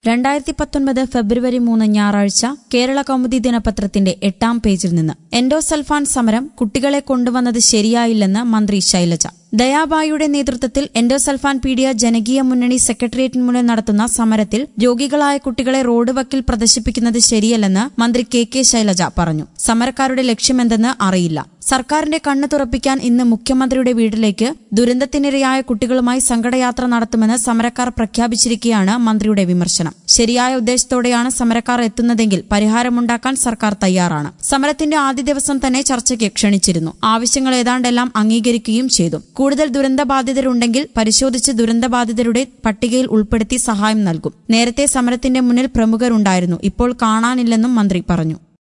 രണ്ടായിരത്തി പത്തൊൻപത് ഫെബ്രുവരി മൂന്ന് ഞായറാഴ്ച കേരള കൗമുദി ദിനപത്രത്തിന്റെ എട്ടാം പേജിൽ നിന്ന് എൻഡോസൾഫാൻ സമരം കുട്ടികളെ കൊണ്ടുവന്നത് ശരിയായില്ലെന്ന് മന്ത്രി ശൈലജ ദയാബായിയുടെ നേതൃത്വത്തിൽ എൻഡോസൾഫാൻ പീഡിയ ജനകീയ മുന്നണി സെക്രട്ടേറിയറ്റിന് മുന്നിൽ നടത്തുന്ന സമരത്തിൽ രോഗികളായ കുട്ടികളെ റോഡ് വക്കിൽ പ്രദർശിപ്പിക്കുന്നത് ശരിയല്ലെന്ന് മന്ത്രി കെ കെ ശൈലജ പറഞ്ഞു സമരക്കാരുടെ ലക്ഷ്യമെന്തെന്ന് അറിയില്ല സർക്കാരിന്റെ കണ്ണ് തുറപ്പിക്കാൻ ഇന്ന് മുഖ്യമന്ത്രിയുടെ വീട്ടിലേക്ക് ദുരന്തത്തിനിരയായ കുട്ടികളുമായി സങ്കടയാത്ര നടത്തുമെന്ന് സമരക്കാർ പ്രഖ്യാപിച്ചിരിക്കെയാണ് മന്ത്രിയുടെ വിമർശനം ശരിയായ ഉദ്ദേശത്തോടെയാണ് സമരക്കാർ എത്തുന്നതെങ്കിൽ പരിഹാരമുണ്ടാക്കാൻ സർക്കാർ തയ്യാറാണ് സമരത്തിന്റെ ആദ്യ ദിവസം തന്നെ ചർച്ചയ്ക്ക് ക്ഷണിച്ചിരുന്നു ആവശ്യങ്ങൾ ഏതാണ്ടെല്ലാം അംഗീകരിക്കുകയും ചെയ്തു കൂടുതൽ ദുരന്തബാധിതരുണ്ടെങ്കിൽ പരിശോധിച്ച് ദുരന്തബാധിതരുടെ പട്ടികയിൽ ഉൾപ്പെടുത്തി സഹായം നൽകും നേരത്തെ സമരത്തിന്റെ മുന്നിൽ പ്രമുഖരുണ്ടായിരുന്നു ഇപ്പോൾ കാണാനില്ലെന്നും മന്ത്രി പറഞ്ഞു